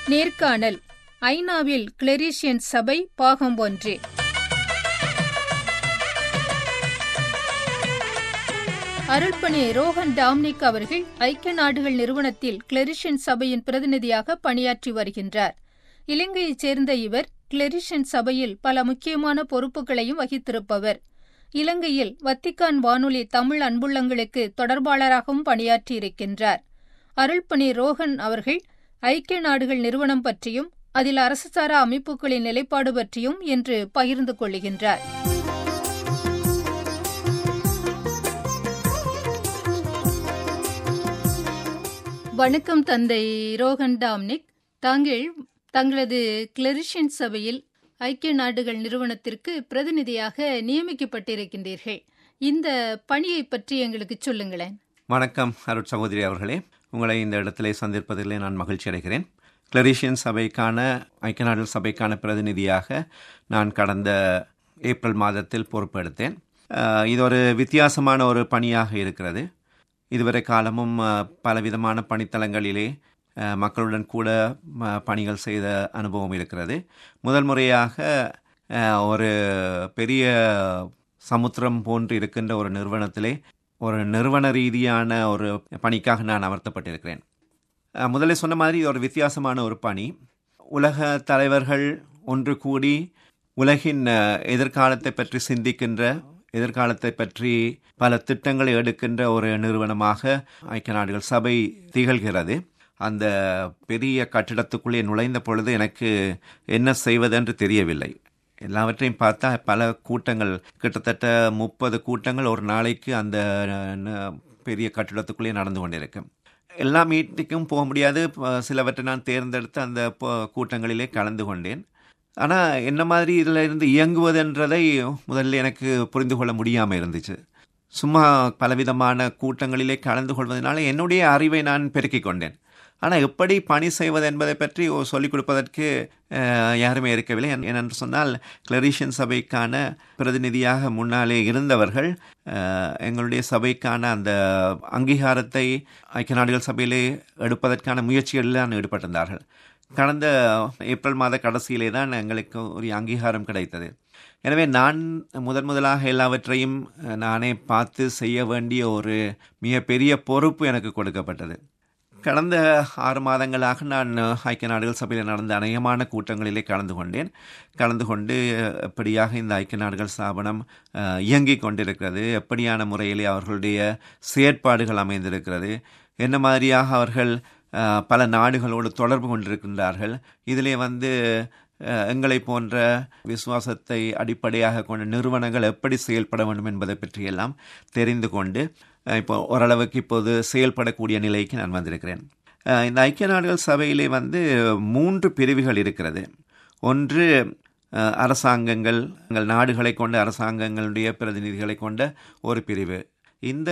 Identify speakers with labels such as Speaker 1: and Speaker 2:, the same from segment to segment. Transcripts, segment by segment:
Speaker 1: நேர்காணல் ஐநாவில் கிளெரிஷியன் சபை பாகம் ஒன்று அருள்பணி ரோஹன் டாம்னிக் அவர்கள் ஐக்கிய நாடுகள் நிறுவனத்தில் கிளெரிஷியன் சபையின் பிரதிநிதியாக பணியாற்றி வருகின்றார் இலங்கையைச் சேர்ந்த இவர் கிளெரிஷியன் சபையில் பல முக்கியமான பொறுப்புகளையும் வகித்திருப்பவர் இலங்கையில் வத்திக்கான் வானொலி தமிழ் அன்புள்ளங்களுக்கு தொடர்பாளராகவும் பணியாற்றியிருக்கின்றார் அருள்பணி ரோஹன் அவர்கள் ஐக்கிய நாடுகள் நிறுவனம் பற்றியும் அதில் அரசு சாரா அமைப்புகளின் நிலைப்பாடு பற்றியும் இன்று பகிர்ந்து கொள்ளுகின்றார் வணக்கம் தந்தை ரோஹன் டாம்னிக் தாங்கள் தங்களது கிளரிஷியன் சபையில் ஐக்கிய நாடுகள் நிறுவனத்திற்கு பிரதிநிதியாக நியமிக்கப்பட்டிருக்கின்றீர்கள் இந்த பணியை பற்றி எங்களுக்கு சொல்லுங்களேன்
Speaker 2: வணக்கம் அருட் சகோதரி அவர்களே உங்களை இந்த இடத்திலே சந்திப்பதிலே நான் மகிழ்ச்சி அடைகிறேன் கிளரிஷியன் சபைக்கான ஐக்கிய நாடுகள் சபைக்கான பிரதிநிதியாக நான் கடந்த ஏப்ரல் மாதத்தில் பொறுப்பெடுத்தேன் இது ஒரு வித்தியாசமான ஒரு பணியாக இருக்கிறது இதுவரை காலமும் பலவிதமான பணித்தளங்களிலே மக்களுடன் கூட பணிகள் செய்த அனுபவம் இருக்கிறது முதல் முறையாக ஒரு பெரிய சமுத்திரம் போன்று இருக்கின்ற ஒரு நிறுவனத்திலே ஒரு நிறுவன ரீதியான ஒரு பணிக்காக நான் அமர்த்தப்பட்டிருக்கிறேன் முதல்ல சொன்ன மாதிரி இது ஒரு வித்தியாசமான ஒரு பணி உலக தலைவர்கள் ஒன்று கூடி உலகின் எதிர்காலத்தை பற்றி சிந்திக்கின்ற எதிர்காலத்தை பற்றி பல திட்டங்களை எடுக்கின்ற ஒரு நிறுவனமாக ஐக்கிய நாடுகள் சபை திகழ்கிறது அந்த பெரிய கட்டிடத்துக்குள்ளே நுழைந்த பொழுது எனக்கு என்ன செய்வதென்று தெரியவில்லை எல்லாவற்றையும் பார்த்தா பல கூட்டங்கள் கிட்டத்தட்ட முப்பது கூட்டங்கள் ஒரு நாளைக்கு அந்த பெரிய கட்டிடத்துக்குள்ளே நடந்து கொண்டிருக்கும் எல்லா மீட்டிங்கும் போக முடியாது சிலவற்றை நான் தேர்ந்தெடுத்து அந்த கூட்டங்களிலே கலந்து கொண்டேன் ஆனால் என்ன மாதிரி இதில் இருந்து இயங்குவதென்றதை முதல்ல எனக்கு புரிந்து கொள்ள முடியாமல் இருந்துச்சு சும்மா பலவிதமான கூட்டங்களிலே கலந்து கொள்வதனால என்னுடைய அறிவை நான் பெருக்கிக் கொண்டேன் ஆனால் எப்படி பணி செய்வது என்பதை பற்றி சொல்லிக் கொடுப்பதற்கு யாருமே இருக்கவில்லை ஏனென்று சொன்னால் கிளரிஷியன் சபைக்கான பிரதிநிதியாக முன்னாலே இருந்தவர்கள் எங்களுடைய சபைக்கான அந்த அங்கீகாரத்தை ஐக்கிய நாடுகள் சபையிலே எடுப்பதற்கான முயற்சிகளில் தான் ஈடுபட்டிருந்தார்கள் கடந்த ஏப்ரல் மாத கடைசியிலே தான் எங்களுக்கு ஒரு அங்கீகாரம் கிடைத்தது எனவே நான் முதன் முதலாக எல்லாவற்றையும் நானே பார்த்து செய்ய வேண்டிய ஒரு மிகப்பெரிய பொறுப்பு எனக்கு கொடுக்கப்பட்டது கடந்த ஆறு மாதங்களாக நான் ஐக்கிய நாடுகள் சபையில் நடந்த அநேகமான கூட்டங்களிலே கலந்து கொண்டேன் கலந்து கொண்டு எப்படியாக இந்த ஐக்கிய நாடுகள் ஸ்தாபனம் இயங்கிக் கொண்டிருக்கிறது எப்படியான முறையிலே அவர்களுடைய செயற்பாடுகள் அமைந்திருக்கிறது என்ன மாதிரியாக அவர்கள் பல நாடுகளோடு தொடர்பு கொண்டிருக்கின்றார்கள் இதிலே வந்து எங்களை போன்ற விசுவாசத்தை அடிப்படையாக கொண்ட நிறுவனங்கள் எப்படி செயல்பட வேண்டும் என்பதை பற்றியெல்லாம் தெரிந்து கொண்டு இப்போ ஓரளவுக்கு இப்போது செயல்படக்கூடிய நிலைக்கு நான் வந்திருக்கிறேன் இந்த ஐக்கிய நாடுகள் சபையிலே வந்து மூன்று பிரிவுகள் இருக்கிறது ஒன்று அரசாங்கங்கள் நாடுகளை கொண்ட அரசாங்கங்களுடைய பிரதிநிதிகளை கொண்ட ஒரு பிரிவு இந்த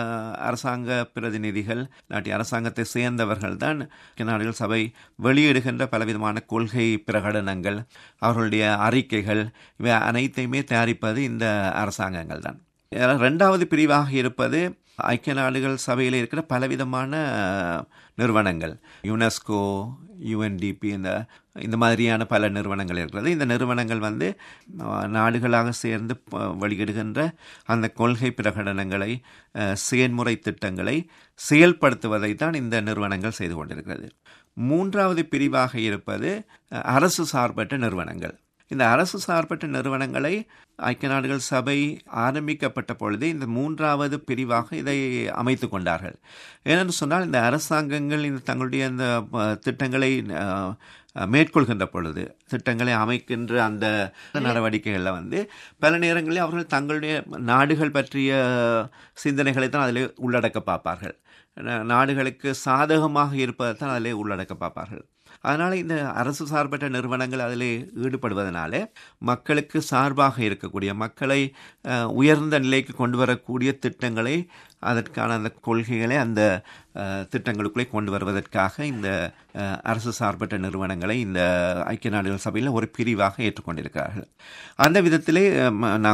Speaker 2: அரசாங்க பிரதிநிதிகள் நாட்டிய அரசாங்கத்தை சேர்ந்தவர்கள் தான் நாடுகள் சபை வெளியிடுகின்ற பலவிதமான கொள்கை பிரகடனங்கள் அவர்களுடைய அறிக்கைகள் இவை அனைத்தையுமே தயாரிப்பது இந்த அரசாங்கங்கள் தான் ரெண்டாவது பிரிவாக இருப்பது ஐக்கிய நாடுகள் சபையில் இருக்கிற பலவிதமான நிறுவனங்கள் யுனெஸ்கோ யுஎன்டிபி இந்த இந்த மாதிரியான பல நிறுவனங்கள் இருக்கிறது இந்த நிறுவனங்கள் வந்து நாடுகளாக சேர்ந்து வெளியிடுகின்ற அந்த கொள்கை பிரகடனங்களை செயல்முறை திட்டங்களை செயல்படுத்துவதை தான் இந்த நிறுவனங்கள் செய்து கொண்டிருக்கிறது மூன்றாவது பிரிவாக இருப்பது அரசு சார்பற்ற நிறுவனங்கள் இந்த அரசு சார்பற்ற நிறுவனங்களை ஐக்கிய நாடுகள் சபை ஆரம்பிக்கப்பட்ட பொழுது இந்த மூன்றாவது பிரிவாக இதை அமைத்து கொண்டார்கள் ஏனென்று சொன்னால் இந்த அரசாங்கங்கள் இந்த தங்களுடைய அந்த திட்டங்களை மேற்கொள்கின்ற பொழுது திட்டங்களை அமைக்கின்ற அந்த நடவடிக்கைகளில் வந்து பல நேரங்களில் அவர்கள் தங்களுடைய நாடுகள் பற்றிய சிந்தனைகளை தான் அதில் உள்ளடக்க பார்ப்பார்கள் நாடுகளுக்கு சாதகமாக இருப்பதை தான் அதில் உள்ளடக்க பார்ப்பார்கள் அதனால் இந்த அரசு சார்பற்ற நிறுவனங்கள் அதில் ஈடுபடுவதனால மக்களுக்கு சார்பாக இருக்கக்கூடிய மக்களை உயர்ந்த நிலைக்கு கொண்டு வரக்கூடிய திட்டங்களை அதற்கான அந்த கொள்கைகளை அந்த திட்டங்களுக்குள்ளே கொண்டு வருவதற்காக இந்த அரசு சார்பற்ற நிறுவனங்களை இந்த ஐக்கிய நாடுகள் சபையில் ஒரு பிரிவாக ஏற்றுக்கொண்டிருக்கிறார்கள் அந்த விதத்திலே நாங்கள்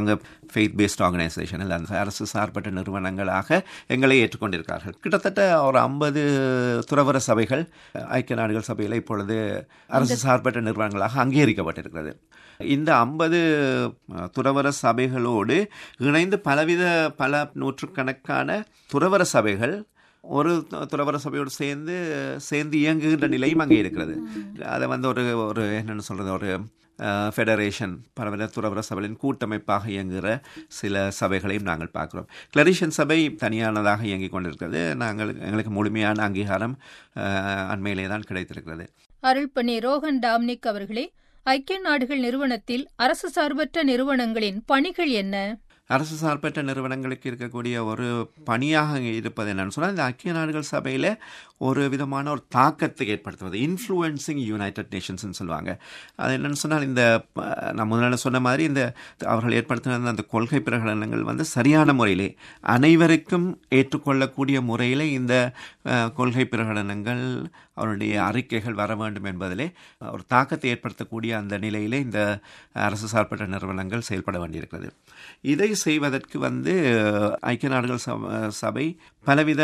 Speaker 2: ஃபெய்த் பேஸ்ட் ஆர்கனைசேஷன் இல்லை அந்த அரசு சார்பற்ற நிறுவனங்களாக எங்களை ஏற்றுக்கொண்டிருக்கிறார்கள் கிட்டத்தட்ட ஒரு ஐம்பது துறவர சபைகள் ஐக்கிய நாடுகள் சபையில் இப்பொழுது அரசு சார்பற்ற நிறுவனங்களாக அங்கீகரிக்கப்பட்டிருக்கிறது இந்த ஐம்பது துறவர சபைகளோடு இணைந்து பலவித பல நூற்றுக்கணக்கான துறவர சபைகள் ஒரு துறவர சபையோடு சேர்ந்து சேர்ந்து இயங்குகின்ற நிலையும் அங்கே இருக்கிறது அதை வந்து ஒரு ஒரு என்னென்னு சொல்கிறது ஒரு ஃபெடரேஷன் பலவித துறவர சபைகளின் கூட்டமைப்பாக இயங்குகிற சில சபைகளையும் நாங்கள் பார்க்குறோம் கிளரிஷன் சபை தனியானதாக இயங்கிக் கொண்டிருக்கிறது நாங்கள் எங்களுக்கு முழுமையான அங்கீகாரம் அண்மையிலே தான் கிடைத்திருக்கிறது
Speaker 1: அருள்பணி ரோஹன் டாம்னிக் அவர்களே ஐக்கிய நாடுகள் நிறுவனத்தில் அரசு சார்பற்ற நிறுவனங்களின் பணிகள் என்ன
Speaker 2: அரசு சார்பற்ற நிறுவனங்களுக்கு இருக்கக்கூடிய ஒரு பணியாக இருப்பது என்னன்னு சொன்னால் இந்த ஐக்கிய நாடுகள் சபையில் ஒரு விதமான ஒரு தாக்கத்தை ஏற்படுத்துவது இன்ஃப்ளூயன்சிங் யுனைடெட் நேஷன்ஸ்னு சொல்லுவாங்க அது என்னென்னு சொன்னால் இந்த நான் முதல்ல சொன்ன மாதிரி இந்த அவர்கள் ஏற்படுத்தின அந்த கொள்கை பிரகடனங்கள் வந்து சரியான முறையிலே அனைவருக்கும் ஏற்றுக்கொள்ளக்கூடிய முறையில் இந்த கொள்கை பிரகடனங்கள் அவருடைய அறிக்கைகள் வர வேண்டும் என்பதிலே ஒரு தாக்கத்தை ஏற்படுத்தக்கூடிய அந்த நிலையிலே இந்த அரசு சார்பற்ற நிறுவனங்கள் செயல்பட வேண்டியிருக்கிறது இதை செய்வதற்கு வந்து ஐக்கிய நாடுகள் சபை பலவித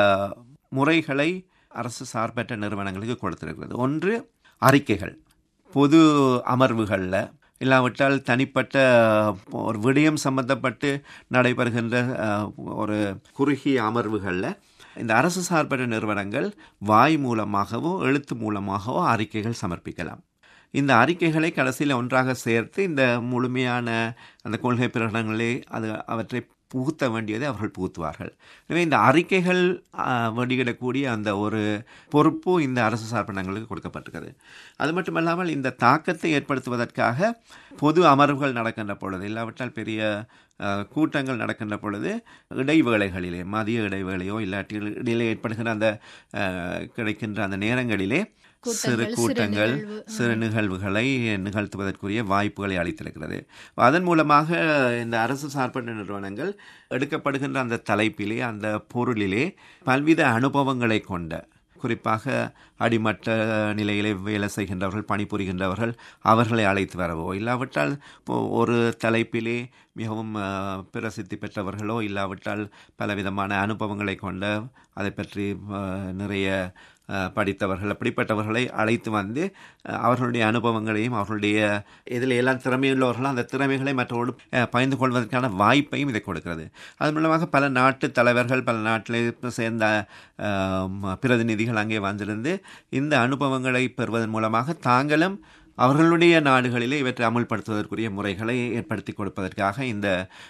Speaker 2: முறைகளை அரசு சார்பற்ற நிறுவனங்களுக்கு கொடுத்திருக்கிறது ஒன்று அறிக்கைகள் பொது அமர்வுகளில் இல்லாவிட்டால் தனிப்பட்ட ஒரு விடயம் சம்பந்தப்பட்டு நடைபெறுகின்ற ஒரு குறுகிய அமர்வுகளில் இந்த அரசு சார்பற்ற நிறுவனங்கள் வாய் மூலமாகவோ எழுத்து மூலமாகவோ அறிக்கைகள் சமர்ப்பிக்கலாம் இந்த அறிக்கைகளை கடைசியில் ஒன்றாக சேர்த்து இந்த முழுமையான அந்த கொள்கை பிரகடனங்களே அது அவற்றை புகுத்த வேண்டியதை அவர்கள் புகுத்துவார்கள் எனவே இந்த அறிக்கைகள் வெளியிடக்கூடிய அந்த ஒரு பொறுப்பு இந்த அரசு சார்பினங்களுக்கு கொடுக்கப்பட்டிருக்கிறது அது மட்டுமல்லாமல் இந்த தாக்கத்தை ஏற்படுத்துவதற்காக பொது அமர்வுகள் நடக்கின்ற பொழுது இல்லாவிட்டால் பெரிய கூட்டங்கள் நடக்கின்ற பொழுது இடைவேளைகளிலே மதிய இடைவேளையோ இல்லாட்டி இடையிலே ஏற்படுகிற அந்த கிடைக்கின்ற அந்த நேரங்களிலே சிறு கூட்டங்கள் சிறு நிகழ்வுகளை நிகழ்த்துவதற்குரிய வாய்ப்புகளை அளித்திருக்கிறது அதன் மூலமாக இந்த அரசு சார்பற்ற நிறுவனங்கள் எடுக்கப்படுகின்ற அந்த தலைப்பிலே அந்த பொருளிலே பல்வித அனுபவங்களை கொண்ட குறிப்பாக அடிமட்ட நிலையிலே வேலை செய்கின்றவர்கள் பணிபுரிகின்றவர்கள் அவர்களை அழைத்து வரவோ இல்லாவிட்டால் ஒரு தலைப்பிலே மிகவும் பிரசித்தி பெற்றவர்களோ இல்லாவிட்டால் பலவிதமான அனுபவங்களை கொண்ட அதை பற்றி நிறைய படித்தவர்கள் அப்படிப்பட்டவர்களை அழைத்து வந்து அவர்களுடைய அனுபவங்களையும் அவர்களுடைய இதில் எல்லாம் திறமையுள்ளவர்களும் அந்த திறமைகளை மற்றோடு பகிர்ந்து கொள்வதற்கான வாய்ப்பையும் இதை கொடுக்கிறது அது மூலமாக பல நாட்டு தலைவர்கள் பல நாட்டில் சேர்ந்த பிரதிநிதிகள் அங்கே வந்திருந்து இந்த அனுபவங்களை பெறுவதன் மூலமாக தாங்களும் அவர்களுடைய நாடுகளிலே இவற்றை அமுல்படுத்துவதற்குரிய முறைகளை ஏற்படுத்தி கொடுப்பதற்காக இந்த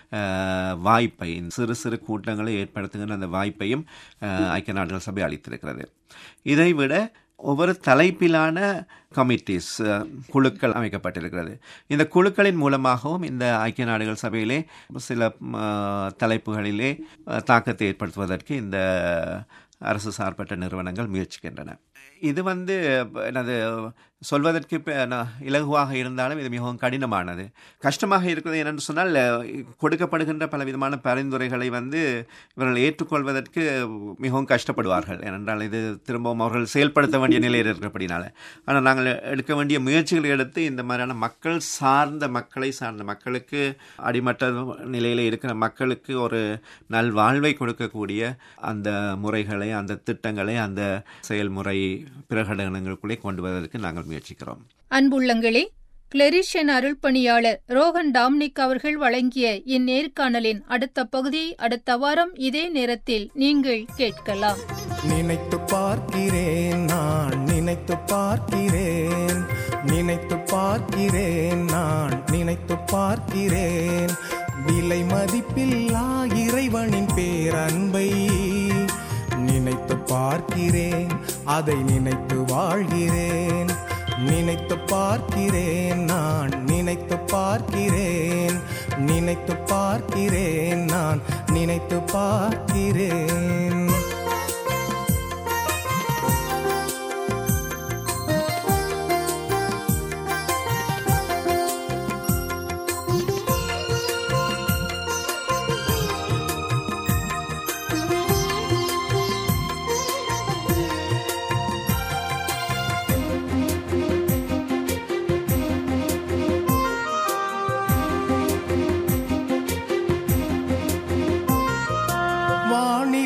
Speaker 2: வாய்ப்பை சிறு சிறு கூட்டங்களை ஏற்படுத்துகின்ற அந்த வாய்ப்பையும் ஐக்கிய நாடுகள் சபை அளித்திருக்கிறது இதைவிட ஒவ்வொரு தலைப்பிலான கமிட்டிஸ் குழுக்கள் அமைக்கப்பட்டிருக்கிறது இந்த குழுக்களின் மூலமாகவும் இந்த ஐக்கிய நாடுகள் சபையிலே சில தலைப்புகளிலே தாக்கத்தை ஏற்படுத்துவதற்கு இந்த அரசு சார்பற்ற நிறுவனங்கள் முயற்சிக்கின்றன இது வந்து எனது சொல்வதற்கு இலகுவாக இருந்தாலும் இது மிகவும் கடினமானது கஷ்டமாக இருக்கிறது என்னென்னு சொன்னால் கொடுக்கப்படுகின்ற பல விதமான பரிந்துரைகளை வந்து இவர்கள் ஏற்றுக்கொள்வதற்கு மிகவும் கஷ்டப்படுவார்கள் ஏனென்றால் இது திரும்பவும் அவர்கள் செயல்படுத்த வேண்டிய நிலையில் இருக்கிறபடினால ஆனால் நாங்கள் எடுக்க வேண்டிய முயற்சிகளை எடுத்து இந்த மாதிரியான மக்கள் சார்ந்த மக்களை சார்ந்த மக்களுக்கு அடிமட்ட நிலையில் இருக்கிற மக்களுக்கு ஒரு நல் வாழ்வை கொடுக்கக்கூடிய அந்த முறைகளை அந்த திட்டங்களை அந்த செயல்முறை பிரகடனங்களுக்குள்ளே கொண்டு வருவதற்கு நாங்கள் முயற்சிக்கிறோம்
Speaker 1: அன்புள்ளங்களே கிளெரிஷியன் அருள் பணியாளர் ரோகன் டாம்னிக் அவர்கள் வழங்கிய இந்நேர்காணலின் அடுத்த பகுதியை அடுத்த வாரம் இதே நேரத்தில் நீங்கள் கேட்கலாம்
Speaker 3: நினைத்து பார்க்கிறேன் நான் நினைத்து பார்க்கிறேன் நினைத்து பார்க்கிறேன் நான் நினைத்து பார்க்கிறேன் விலை மதிப்பில்லா இறைவனின் பேரன்பை நினைத்து பார்க்கிறேன் அதை நினைத்து வாழ்கிறேன் நினைத்து பார்க்கிறேன் நான் நினைத்து பார்க்கிறேன் நினைத்து பார்க்கிறேன் நான் நினைத்து பார்க்கிறேன்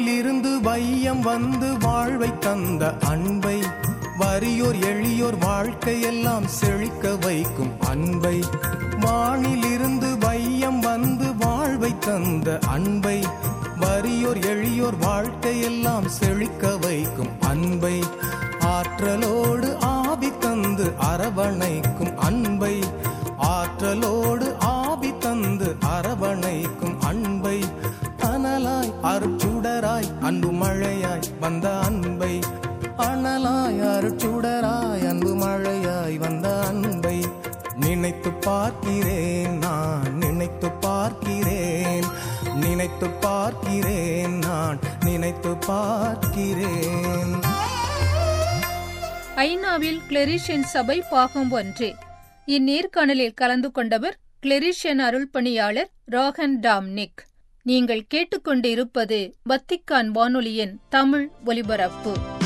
Speaker 3: வானிலிருந்து வையம் வந்து வாழ்வை தந்த அன்பை வறியோர் எளியோர் வாழ்க்கையெல்லாம் செழிக்க வைக்கும் அன்பை வானிலிருந்து வையம் வந்து வாழ்வை தந்த அன்பை வறியோர் எளியோர் வாழ்க்கையெல்லாம் செழிக்க வைக்கும் அன்பை ஆற்றலோடு ஆவி தந்து அரவணைக்கும் அன்பை ஆற்றலோடு ஆவி தந்து அரவணைக்கும் அன்பை அனலாய் அருச்சுடராய் அன்பு மழையாய் வந்த அன்பை அனலாய் அருச்சுடராய் அன்பு மழையாய் வந்த அன்பை நினைத்து பார்க்கிறேன் நான் நினைத்து பார்க்கிறேன் நினைத்து பார்க்கிறேன் நான் நினைத்து பார்க்கிறேன்
Speaker 1: ஐநாவில் கிளெரிஷியன் சபை பாகம் ஒன்று இந்நேர்காணலில் கலந்து கொண்டவர் கிளெரிஷியன் அருள்பணியாளர் ரோஹன் டாம்னிக் நீங்கள் கேட்டுக்கொண்டு இருப்பது வத்திக்கான் வானொலியின் தமிழ் ஒலிபரப்பு